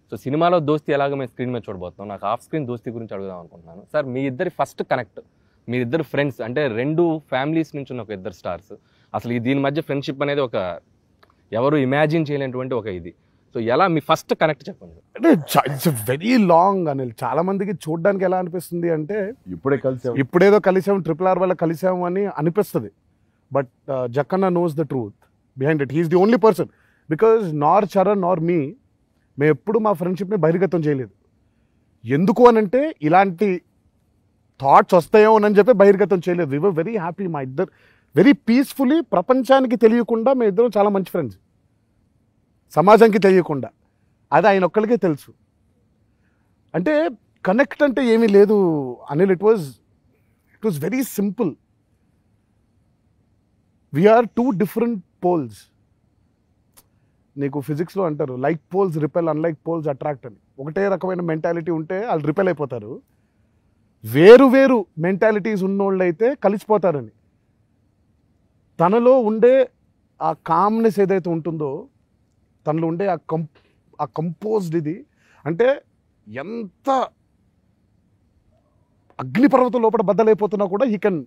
So సినిమాలో దోస్తి ఎలాగ మేము స్క్రీన్ మీద చూడబోతున్నాం నాకు ఆఫ్ స్క్రీన్ దోస్తి గురించి అడుగుదాం అనుకుంటున్నాను సార్ మీ ఇద్దరి ఫస్ట్ కనెక్ట్ మీ ఇద్దరు ఫ్రెండ్స్ అంటే రెండు ఫ్యామిలీస్ నుంచి ఉన్న ఒక ఇద్దరు స్టార్స్ అసలు ఈ దీని మధ్య ఫ్రెండ్షిప్ అనేది ఒక ఎవరు ఇమాజిన్ చేయలేనటువంటి ఒక ఇది సో ఎలా మీ ఫస్ట్ కనెక్ట్ చెప్పండి అంటే ఇట్స్ వెరీ లాంగ్ అనిల్ చాలా మందికి చూడడానికి ఎలా అనిపిస్తుంది అంటే ఇప్పుడే కలిసి ఇప్పుడేదో కలిసాం ట్రిపుల్ ఆర్ వల్ల కలిసాము అని అనిపిస్తుంది but Jakkanna knows the truth behind it he's the only person because nor Charan నార్ మీ మేము ఎప్పుడు మా ఫ్రెండ్షిప్ని బహిర్గతం చేయలేదు ఎందుకు అని అంటే ఇలాంటి థాట్స్ వస్తాయో అని చెప్పి బహిర్గతం చేయలేదు వివర్ వెరీ హ్యాపీ మా ఇద్దరు వెరీ పీస్ఫుల్లీ ప్రపంచానికి తెలియకుండా మేము ఇద్దరం చాలా మంచి ఫ్రెండ్స్ సమాజానికి తెలియకుండా అది ఆయన ఒక్కరికే తెలుసు అంటే కనెక్ట్ అంటే ఏమీ లేదు Anil it was it was very simple we're two different poles నీకు ఫిజిక్స్లో అంటారు like poles repel unlike poles attract అని ఒకటే రకమైన మెంటాలిటీ ఉంటే వాళ్ళు రిపెల్ అయిపోతారు వేరు వేరు మెంటాలిటీస్ ఉన్నోళ్ళు అయితే కలిసిపోతారని తనలో ఉండే ఆ కామ్నెస్ ఏదైతే ఉంటుందో తనలో ఉండే ఆ కం ఆ కంపోజ్డ్ ఇది అంటే ఎంత అగ్నిపర్వతం లోపల బద్దలైపోతున్నా కూడా he can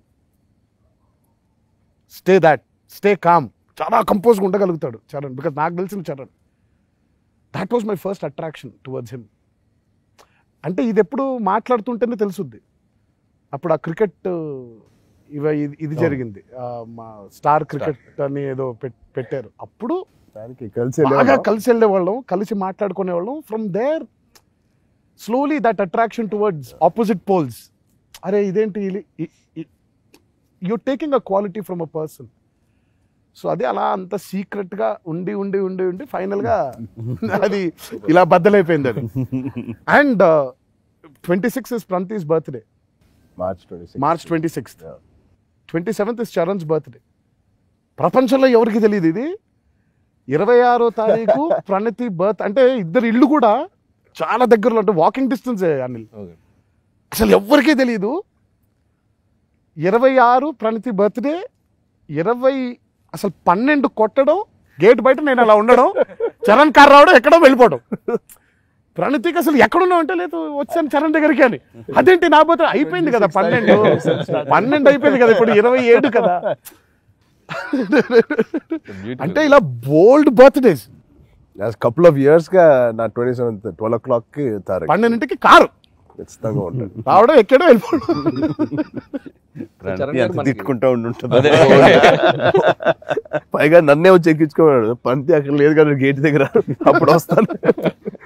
stay that stay calm చాలా కంపోజ్గా ఉండగలుగుతాడు చరణ్ బికాజ్ నాకు తెలిసిన Charan that was my first attraction towards him అంటే ఇది ఎప్పుడు మాట్లాడుతుంటేనే తెలుసుద్ది అప్పుడు ఆ క్రికెట్ ఇవ ఇది- ఇది జరిగింది ఆ, మా స్టార్ క్రికెట్ అని ఏదో పెట్- పెట్టారు అప్పుడు దానికి కలిసి బాగా వెళ్ళేవాళ్ళం. కలిసి వెళ్ళేవాళ్ళం కలిసి మాట్లాడుకునేవాళ్ళం from there slowly that attraction towards opposite poles అరే ఇదేంటి you taking a quality from a person so అదే అలా అంత సీక్రెట్ గా ఉండి ఉండి ఉండి ఉండి ఫైనల్ గా అది ఇలా బద్దలైపోయింది అది అండ్ ట్వంటీ సిక్స్ ఇస్ ప్రంతీస్ birthday March twenty March twenty sixth twenty seventh is Charan's birthday ప్రపంచంలో ఎవరికి తెలియదు ఇది ఇరవై ఆరో తారీఖు ప్రణతి బర్త్ అంటే ఇద్దరు ఇల్లు కూడా చాలా దగ్గరలో అంటే వాకింగ్ డిస్టెన్స్ అనిల్ ఓకే అసలు ఎవ్వరికీ తెలియదు ఇరవై ఆరు ప్రణతి బర్త్డే ఇరవై అసలు పన్నెండు కొట్టడం గేట్ బయట నేను అలా ఉండడం చరణ్ కార్ రావడం ఎక్కడో వెళ్ళిపోవడం ప్రణతికి అసలు ఎక్కడున్నావు అంటే లేదు వచ్చాను చరణ్ దగ్గరికి అని అదేంటి నా పోతే అయిపోయింది కదా పన్నెండు పన్నెండు అయిపోయింది కదా ఇప్పుడు ఇరవై ఏడు కదా అంటే ఇలా బోల్డ్ బర్త్డేస్ కపుల్ ఆఫ్ ఇయర్స్ గా నా twenty seventh twelve o'clock కి తారక్ పన్నెండింటికి కారు ఖచ్చితంగా ఉంటాడు రావడం ఎక్కడో వెళ్ళిపోవడం చరణ్ గారు ఎంత మనకి- తిట్టుకుంటా ఉండుంటుంది అదే పైగా నన్నే వచ్చి ఎక్కించుకోవాడు పంతి అక్కడ లేదు కదా గేట్ దగ్గర అప్పుడు వస్తాను